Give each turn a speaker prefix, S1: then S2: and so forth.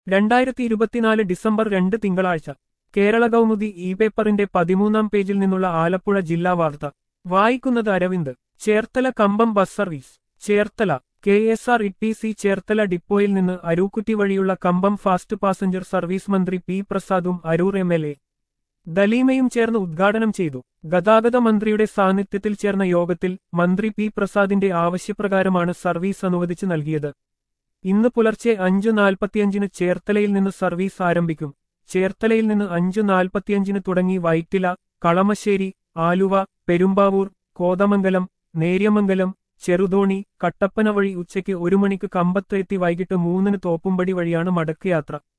S1: രണ്ടായിരത്തി ഇരുപത്തിനാല് ഡിസംബർ രണ്ട് തിങ്കളാഴ്ച കേരള കൗമുദി ഇ പേപ്പറിന്റെ പതിമൂന്നാം പേജിൽ നിന്നുള്ള ആലപ്പുഴ ജില്ലാ വാർത്ത വായിക്കുന്നത് Aravind Cherthala Kambam bus service Cherthala K S R T C സി ചേർത്തല ഡിപ്പോയിൽ നിന്ന് അരൂക്കുറ്റി വഴിയുള്ള കമ്പം ഫാസ്റ്റ് പാസഞ്ചർ സർവീസ് മന്ത്രി പി പ്രസാദും അരൂർ എം എൽ എ ദലീമയും ചേർന്ന് ഉദ്ഘാടനം ചെയ്തു ഗതാഗത മന്ത്രിയുടെ സാന്നിധ്യത്തിൽ ചേർന്ന യോഗത്തിൽ മന്ത്രി പി പ്രസാദിന്റെ ആവശ്യപ്രകാരമാണ് സർവീസ് അനുവദിച്ചു നൽകിയത് ഇന്ന് പുലർച്ചെ അഞ്ചു നാൽപ്പത്തിയഞ്ചിന് ചേർത്തലയിൽ നിന്ന് സർവീസ് ആരംഭിക്കും ചേർത്തലയിൽ നിന്ന് അഞ്ചു നാൽപ്പത്തിയഞ്ചിന് തുടങ്ങി വൈറ്റില കളമശ്ശേരി ആലുവ പെരുമ്പാവൂർ കോതമംഗലം നേര്യമംഗലം ചെറുതോണി കട്ടപ്പന വഴി ഉച്ചയ്ക്ക് ഒരു മണിക്ക് കമ്പത്ത് എത്തി വൈകിട്ട് മൂന്നിന് തോപ്പുംപടി വഴിയാണ് മടക്കയാത്ര